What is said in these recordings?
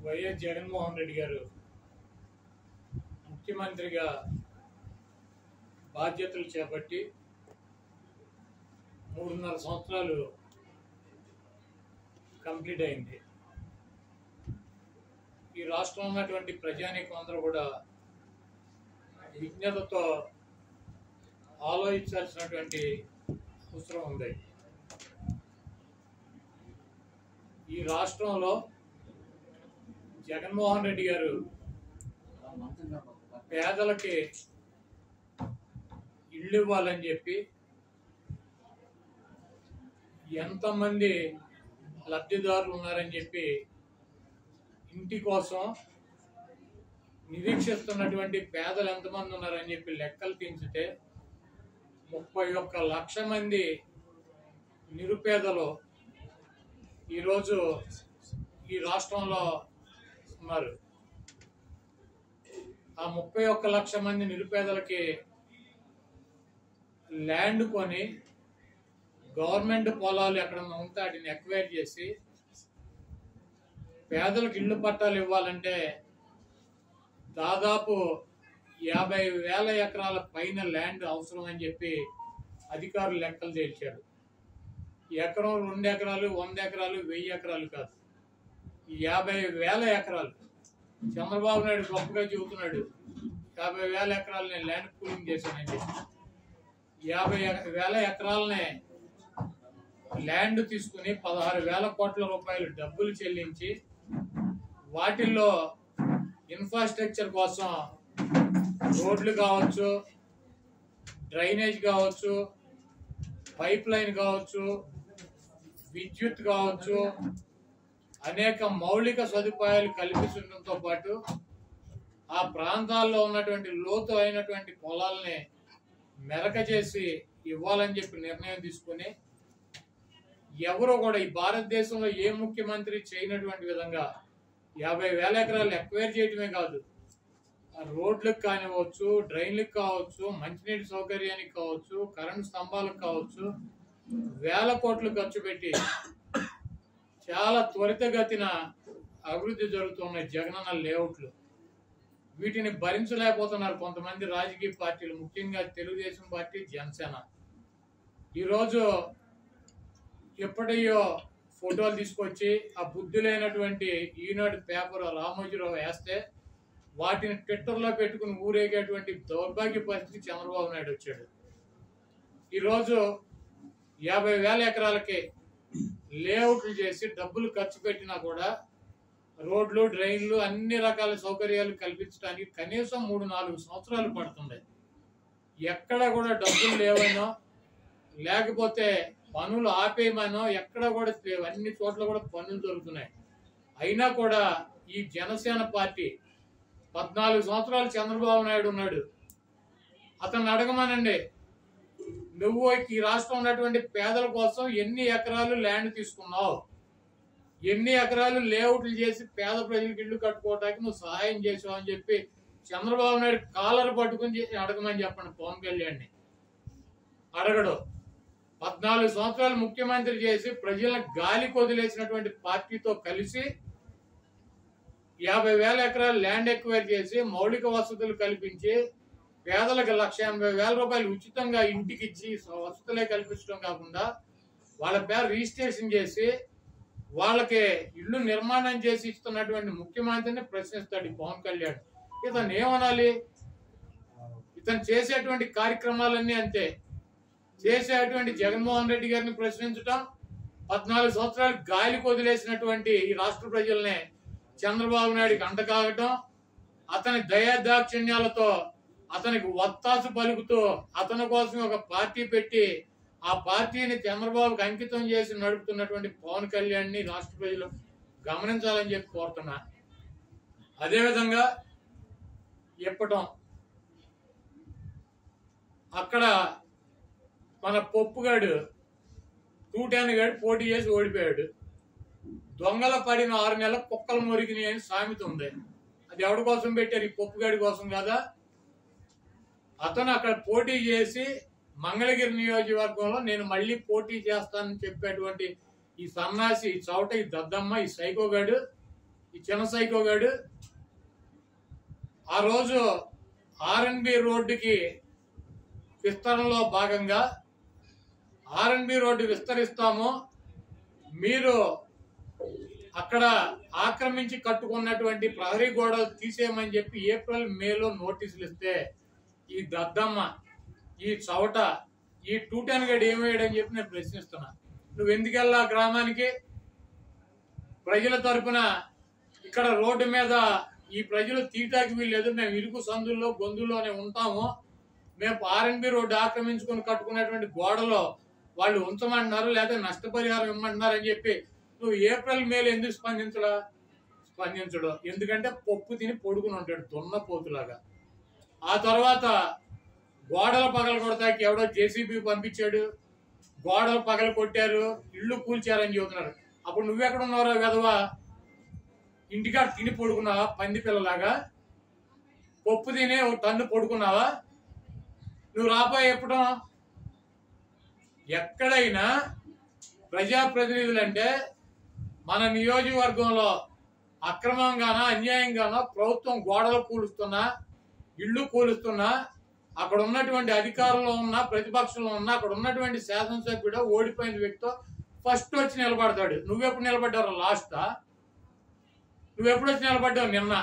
YS Jaganmohan Reddy గారు ముఖ్యమంత్రిగా బాధ్యతలు చేపట్టి మూడున్నర సంవత్సరాలు కంప్లీట్ అయింది ఈ రాష్ట్రంలో ఉన్నటువంటి ప్రజానీకం అందరూ కూడా విజ్ఞతతో ఆలోచించాల్సినటువంటి అవసరం ఉంది ఈ రాష్ట్రంలో జగన్మోహన్ రెడ్డి గారు పేదలకి ఇళ్ళు ఇవ్వాలని చెప్పి ఎంతమంది లబ్ధిదారులు ఉన్నారని చెప్పి ఇంటి కోసం నిరీక్షిస్తున్నటువంటి పేదలు ఎంతమంది ఉన్నారని చెప్పి లెక్కలు తీంచితే ముప్పై ఒక్క లక్ష మంది నిరుపేదలు ఈరోజు ఈ రాష్ట్రంలో ఉన్నారు ఆ ముప్పై ఒక్క లక్ష మంది నిరుపేదలకి ల్యాండ్ కొని గవర్నమెంట్ పొలాలు ఎక్కడన్నా ఉంటే వాటిని ఎక్వైర్ చేసి పేదలకు ఇళ్ళు పట్టాలు ఇవ్వాలంటే దాదాపు యాభై వేల ఎకరాల పైన ల్యాండ్ అవసరం అని చెప్పి అధికారులు లెక్కలు తేల్చారు ఎకరం రెండు ఎకరాలు వంద ఎకరాలు వెయ్యి ఎకరాలు కాదు యాభై వేల ఎకరాలు చంద్రబాబు నాయుడు గొప్పగా చెబుతున్నాడు యాభై వేల ఎకరాలు నేను ల్యాండ్ పూలింగ్ చేశానని చెప్పి యాభై ఎక- వేల ఎకరాలనే ల్యాండ్ తీసుకుని పదహారు వేల కోట్ల రూపాయలు డబ్బులు చెల్లించి వాటిల్లో ఇన్ఫ్రాస్ట్రక్చర్ కోసం రోడ్లు కావచ్చు డ్రైనేజ్ కావచ్చు పైప్ లైన్ కావచ్చు విద్యుత్ కావచ్చు అనేక మౌలిక సదుపాయాలు కల్పిస్తుండటంతో పాటు ఆ ప్రాంతాల్లో ఉన్నటువంటి లోతు అయినటువంటి పొలాల్ని మెరక చేసి ఇవ్వాలని చెప్పి నిర్ణయం తీసుకుని ఎవరు కూడా ఈ భారతదేశంలో ఏ ముఖ్యమంత్రి చేయనటువంటి విధంగా యాభై వేల ఎకరాలు ఎక్వైర్ చేయటమే కాదు ఆ రోడ్లకు కానివ్వచ్చు డ్రైన్లకు కావచ్చు మంచినీటి సౌకర్యానికి కావచ్చు కరెంటు స్తంభాలకు కావచ్చు వేల కోట్లు ఖర్చు పెట్టి చాలా త్వరితగతిన అభివృద్ధి జరుగుతున్న జగనన్న లేఅవుట్లు వీటిని భరించలేకపోతున్నారు కొంతమంది రాజకీయ పార్టీలు ముఖ్యంగా తెలుగుదేశం పార్టీ జనసేన ఈరోజు ఎప్పటియో ఫోటోలు తీసుకొచ్చి ఆ బుద్ధి లేనటువంటి ఈనాడు పేపర్ రామోజీరావు వేస్తే వాటిని ట్విట్టర్లో పెట్టుకుని ఊరేగేటువంటి దౌర్భాగ్య పరిస్థితి చంద్రబాబు నాయుడు వచ్చాడు ఈరోజు యాభై వేల ఎకరాలకి లేఅవుట్లు చేసి డబ్బులు ఖర్చు పెట్టినా కూడా రోడ్లు డ్రైన్లు అన్ని రకాల సౌకర్యాలు కల్పించడానికి కనీసం మూడు నాలుగు సంవత్సరాలు పడుతుంది ఎక్కడ కూడా డబ్బులు లేవనో లేకపోతే పనులు ఆపేయమనో ఎక్కడ కూడా లేవు. అన్ని చోట్ల కూడా పనులు జరుగుతున్నాయి అయినా కూడా ఈ జనసేన పార్టీ పద్నాలుగు సంవత్సరాలు చంద్రబాబు నాయుడు ఉన్నాడు అతను అడగమనండి నువ్వు ఈ రాష్ట్రం ఉన్నటువంటి పేదల కోసం ఎన్ని ఎకరాలు ల్యాండ్ తీసుకున్నావు ఎన్ని ఎకరాలు లేఅవుట్లు చేసి పేద ప్రజలకు ఇల్లు కట్టుకోవడానికి నువ్వు సహాయం చేసావు అని చెప్పి చంద్రబాబు నాయుడు కాలర్ పట్టుకుని చే- అడగమని చెప్పండి పవన్ కళ్యాణ్ని అడగడు పద్నాలుగు సంవత్సరాలు ముఖ్యమంత్రి చేసి ప్రజలను గాలి కొదిలేసినటువంటి పార్టీతో కలిసి యాభై వేల ఎకరాలు ల్యాండ్ ఎక్వైర్ చేసి మౌలిక వసతులు కల్పించి పేదలకు లక్ష ఎనభై వేల రూపాయలు ఉచితంగా ఇంటికి ఇచ్చి వసతులే కల్పించడం కాకుండా వాళ్ళ పేరు రిజిస్ట్రేషన్ చేసి వాళ్ళకి ఇల్లు నిర్మాణం చేసి ఇస్తున్నటువంటి ముఖ్యమంత్రిని ప్రశ్నిస్తాడు ఈ పవన్ కళ్యాణ్ ఇతను ఏమనాలి ఇతను చేసేటువంటి కార్యక్రమాలన్నీ అంతే చేసేటువంటి జగన్మోహన్ రెడ్డి గారిని ప్రశ్నించటం పద్నాలుగు సంవత్సరాలు గాలి కొదిలేసినటువంటి ఈ రాష్ట్ర ప్రజల్ని చంద్రబాబు నాయుడికి అంటకాగటం అతని దయాదాక్షిణ్యాలతో అతనికి వత్తాసు పలుకుతూ అతని కోసం ఒక పార్టీ పెట్టి ఆ పార్టీని చంద్రబాబుకి అంకితం చేసి నడుపుతున్నటువంటి పవన్ కళ్యాణ్ ని రాష్ట్ర ప్రజలు గమనించాలని చెప్పి కోరుతున్నా అదేవిధంగా ఇప్పటం అక్కడ మన పొప్పుగాడు టూటాన్ గాడు పోటీ చేసి ఓడిపోయాడు దొంగల పడిన ఆరు నెలల కుక్కలు మురిగినాయి అని సామెత ఉంది అది ఎవరి కోసం పెట్టారు ఈ పొప్పుగాడి కోసం కదా అతను అక్కడ పోటీ చేసి మంగళగిరి నియోజకవర్గంలో నేను మళ్ళీ పోటీ చేస్తానని చెప్పేటువంటి ఈ సన్నాసి ఈ చౌట ఈ దద్దమ్మ ఈ సైకోగాడు ఈ చిన్న సైకో గాడు ఆ రోజు ఆర్ఎన్బి రోడ్డుకి విస్తరణలో భాగంగా ఆర్ఎన్బి రోడ్డు విస్తరిస్తాము మీరు అక్కడ ఆక్రమించి కట్టుకున్నటువంటి ప్రహరీ గోడలు తీసేయమని చెప్పి ఏప్రిల్ మేలో నోటీసులు ఇస్తే ఈ దద్దమ్మ ఈ చవట ఈ టూటన్ గడి ఏమయ్యాడని చెప్పి నేను ప్రశ్నిస్తున్నా నువ్వు ఎందుకు వెళ్ళా గ్రామానికి ప్రజల తరపున ఇక్కడ రోడ్డు మీద ఈ ప్రజలు తీటాకి వీల్లేదు మేము ఇరుకు సందుల్లో గొంతుల్లోనే ఉంటాము మేము ఆర్ఎన్బి రోడ్డు ఆక్రమించుకొని కట్టుకున్నటువంటి గోడలో వాళ్ళు ఉంచమంటున్నారు లేదా నష్టపరిహారం ఇమ్మంటున్నారు అని చెప్పి నువ్వు ఏప్రిల్ మేలు ఎందుకు స్పందించడా స్పందించడు ఎందుకంటే పప్పు తిని పొడుకుని ఉంటాడు దున్నపోతులాగా ఆ తర్వాత గోడలు పగల కొడతాకి ఎవడో జేసీబీ పంపించాడు గోడలు పగల కొట్టారు ఇల్లు కూల్చారని చెబుతున్నారు అప్పుడు నువ్వెక్కడ ఉన్నావురా వెధవా ఇంటికాడ తిని పడుకున్నావా పంది పిల్లలాగా పప్పు తిని ఒక టన్ను పడుకున్నావా నువ్వు రాబోయే ఎప్పుడు ఎక్కడైనా ప్రజాప్రతినిధులంటే మన నియోజకవర్గంలో అక్రమంగానో అన్యాయంగానో ప్రభుత్వం గోడలు కూలుస్తున్నా ఇళ్ళు కూలుస్తున్నా అక్కడ ఉన్నటువంటి అధికారంలో ఉన్న ప్రతిపక్షంలో ఉన్న అక్కడ ఉన్నటువంటి శాసనసభ్యుడు ఓడిపోయిన వ్యక్తితో ఫస్ట్ వచ్చి నిలబడతాడు నువ్వెప్పుడు నిలబడ్డావు లాస్టా నువ్వెప్పుడు వచ్చి నిలబడ్డావు నిన్న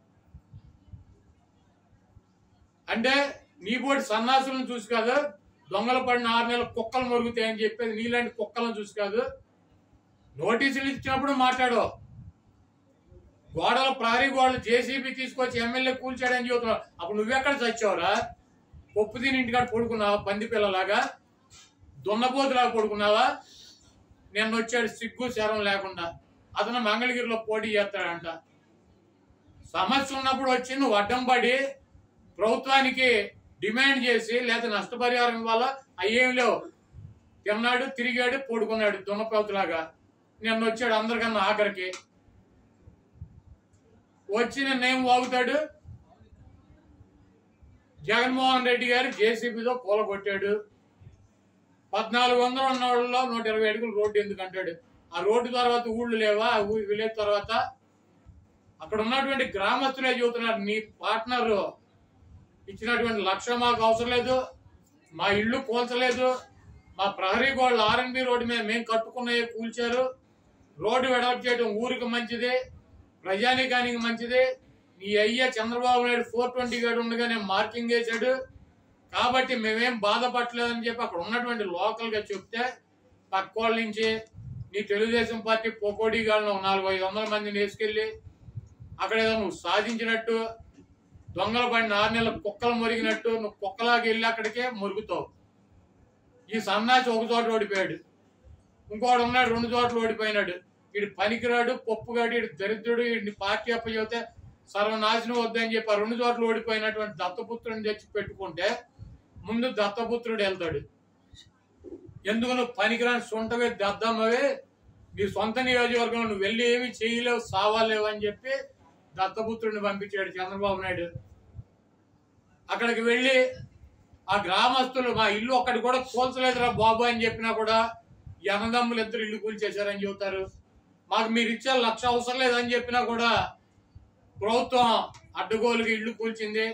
అంటే నీ పోటీ సన్నాసులను చూసి కాదు దొంగలు పడిన ఆరు నెలల కుక్కలు మొరుగుతాయని చెప్పేది నీలాంటి కుక్కలను చూసి కాదు నోటీసులు ఇచ్చినప్పుడు మాట్లాడు గోడల ప్రహరీ గోడలు జేసీబీ తీసుకొచ్చి ఎమ్మెల్యే కూల్చాడని చెబుతున్నావు అప్పుడు నువ్వెక్కడ చచ్చావురా పప్పు తిని ఇంటికాడ పడుకున్నావా పంది పిల్లలాగా దున్నపోతులాగా పడుకున్నావా నిన్న వచ్చాడు సిగ్గు శరం లేకుండా అతను మంగళగిరిలో పోటీ చేస్తాడంట సమస్య ఉన్నప్పుడు వచ్చి నువ్వు అడ్డం పడి ప్రభుత్వానికి డిమాండ్ చేసి లేదా నష్టపరిహారం ఇవ్వాలా అయ్యేం లేవు తిన్నాడు తిరిగాడు పడుకున్నాడు దున్నపోతులాగా నిన్న వచ్చాడు అందరికన్నా ఆఖరికి వచ్చి నిన్నేం వాగుతాడు జగన్మోహన్ రెడ్డి గారు జేసీబీతో కూలగొట్టాడు పద్నాలుగు వందలు ఉన్న వాళ్ళలో నూట ఇరవై అడుగులు రోడ్డు ఎందుకు అంటాడు ఆ రోడ్డు తర్వాత ఊళ్ళు లేవా ఆ ఊ- విలేజ్ తర్వాత అక్కడ ఉన్నటువంటి గ్రామస్తులే చెబుతున్నారు నీ పార్ట్నర్ ఇచ్చినటువంటి లక్ష మాకు అవసరం లేదు మా ఇల్లు కూల్చలేదు మా ప్రహరీ గోడలు ఆర్ఎన్బి రోడ్డు మీద మేము కట్టుకున్నవి కూల్చారు రోడ్డు వెడల్పు చేయడం ఊరికి మంచిది ప్రజానికానికి మంచిది నీ అయ్య చంద్రబాబు నాయుడు ఫోర్ ట్వంటీ గడు ఉండగానే మార్కింగ్ వేశాడు కాబట్టి మేమేం బాధపడలేదని చెప్పి అక్కడ ఉన్నటువంటి లోకల్ గా చెప్తే పక్క వాళ్ళ నుంచి నీ తెలుగుదేశం పార్టీ పొకోడీ గాళ్ళను నాలుగు ఐదు వందల మందిని వేసుకెళ్ళి అక్కడ ఏదో నువ్వు సాధించినట్టు దొంగల పడిన ఆరు నెలల కుక్కలు మురిగినట్టు నువ్వు కుక్కలాగా వెళ్ళి అక్కడికే మురుగుతావు ఈ సన్నాసి ఒక చోట ఓడిపోయాడు ఇంకోడు ఉన్నాడు రెండు చోట్ల ఓడిపోయినాడు వీడు పనికిరాడు పప్పుగాడు వీడు దరిద్రుడు వీడిని పార్టీ అప్పచెబితే సర్వనాశనం వద్దని చెప్పి ఆ రెండు చోట్ల ఓడిపోయినటువంటి దత్తపుత్రుని తెచ్చి పెట్టుకుంటే ముందు దత్తపుత్రుడు వెళ్తాడు ఎందుకు నువ్వు పనికిరాని సొంతవే దద్దమ్మవే నీ సొంత నియోజకవర్గంలో నువ్వు వెళ్ళి ఏమి చేయలేవు సావాలేవు అని చెప్పి దత్తపుత్రుడిని పంపించాడు చంద్రబాబు నాయుడు అక్కడికి వెళ్ళి ఆ గ్రామస్తులు మా ఇల్లు ఒక్కటి కూడా కూల్చలేదురా బాబు అని చెప్పినా కూడా ఈ అన్నదమ్ములు ఇద్దరు ఇల్లు కూల్చేశారని చెబుతారు మాకు మీరు ఇచ్చే లక్ష అవసరం లేదని చెప్పినా కూడా ప్రభుత్వం అడ్డగోలుగా ఇల్లు కూల్చింది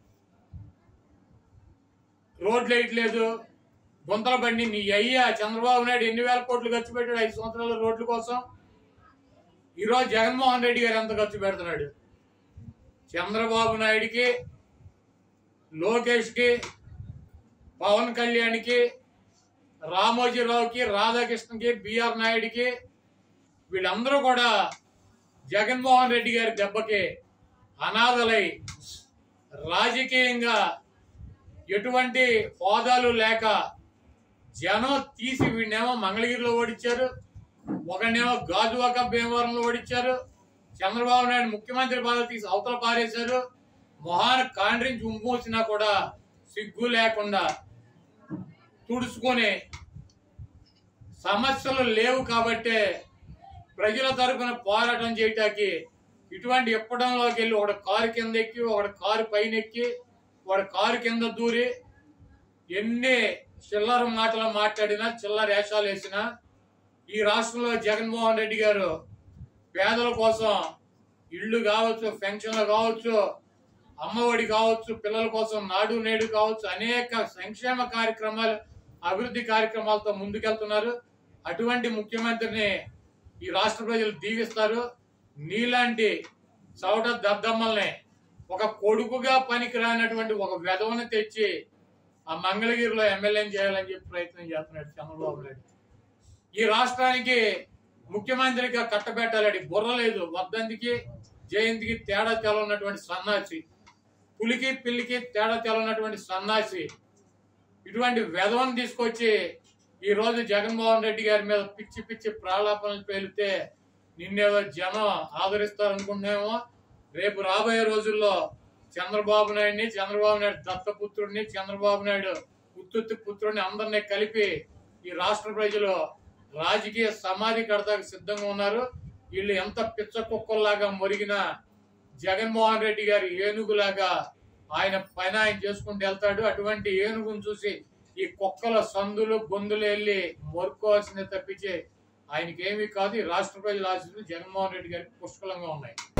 రోడ్లు వేయట్లేదు గుంతల బండి నీ అయ్యా చంద్రబాబు నాయుడు ఎన్ని వేల కోట్లు ఖర్చు పెట్టాడు ఐదు సంవత్సరాల రోడ్ల కోసం ఈరోజు జగన్మోహన్ రెడ్డి గారు ఎంత ఖర్చు పెడుతున్నాడు చంద్రబాబు నాయుడికి లోకేష్కి పవన్ కళ్యాణ్కి రామోజీరావుకి రాధాకృష్ణకి బిఆర్ నాయుడికి వీళ్ళందరూ కూడా జగన్మోహన్ రెడ్డి గారి దెబ్బకి అనాథలై రాజకీయంగా ఎటువంటి హోదాలు లేక జనం తీసి వీడినేమో మంగళగిరిలో ఓడించారు ఒకనేమో గాజువాక భీమవరంలో ఓడించారు చంద్రబాబు నాయుడు ముఖ్యమంత్రి పదవి తీసి అవతల పారేశారు మొహాన కాండ్రించి ఉమ్మూసినా కూడా సిగ్గు లేకుండా తుడుచుకొని సమస్యలు లేవు కాబట్టే ప్రజల తరపున పోరాటం చేయటానికి ఇటువంటి ఇప్పడంలోకి వెళ్ళి ఒకడు కారు కింద ఎక్కి ఒకడు కారు పైన ఎక్కి వాడు కారు కింద దూరి ఎన్ని చిల్లర మాటలు మాట్లాడినా చిల్లర వేషాలు వేసినా ఈ రాష్ట్రంలో జగన్మోహన్ రెడ్డి గారు పేదల కోసం ఇళ్ళు కావచ్చు పెన్షన్లు కావచ్చు అమ్మఒడి కావచ్చు పిల్లల కోసం నాడు నేడు కావచ్చు అనేక సంక్షేమ కార్యక్రమాలు అభివృద్ధి కార్యక్రమాలతో ముందుకెళ్తున్నారు అటువంటి ముఖ్యమంత్రిని ఈ రాష్ట్ర ప్రజలు దీవిస్తారు నీలాంటి చవట దద్దమ్మల్ని ఒక కొడుకుగా పనికిరానటువంటి ఒక వెధవని తెచ్చి ఆ మంగళగిరిలో ఎమ్మెల్యేని చేయాలని చెప్పి ప్రయత్నం చేస్తున్నాడు చంద్రబాబు నాయుడు ఈ రాష్ట్రానికి ముఖ్యమంత్రిగా కట్టబెట్టాలని బుర్ర లేదు వర్ధంతికి జయంతికి తేడా తెలన్నటువంటి సన్నాసి పులికి పిల్లికి తేడా తెలన్నటువంటి సన్నాసి ఇటువంటి వెధవను తీసుకొచ్చి ఈ రోజు జగన్మోహన్ రెడ్డి గారి మీద పిచ్చి పిచ్చి ప్రాలాపనలు పేలితే నిన్నేదో జనం ఆదరిస్తారనుకుంటున్నామో రేపు రాబోయే రోజుల్లో చంద్రబాబు నాయుడిని చంద్రబాబు నాయుడు దత్తపుత్రుడిని చంద్రబాబు నాయుడు ఉత్తుత్తి పుత్రుడిని అందరినీ కలిపి ఈ రాష్ట్ర ప్రజలు రాజకీయ సమాధి కడతాకు సిద్ధంగా ఉన్నారు వీళ్ళు ఎంత పిచ్చ కుక్కల్లాగా మొరిగినా జగన్మోహన్ రెడ్డి గారి ఏనుగులాగా ఆయన పైన ఆయన చేసుకుంటూ వెళ్తాడు అటువంటి ఏనుగును చూసి ఈ కుక్కల సందులు గొంతులు వెళ్ళి మొరుకోవాల్సిందే తప్పించి ఆయనకి ఏమీ కాదు ఈ రాష్ట్ర ప్రజల ఆశీస్సులు జగన్మోహన్ రెడ్డి గారికి పుష్కలంగా ఉన్నాయి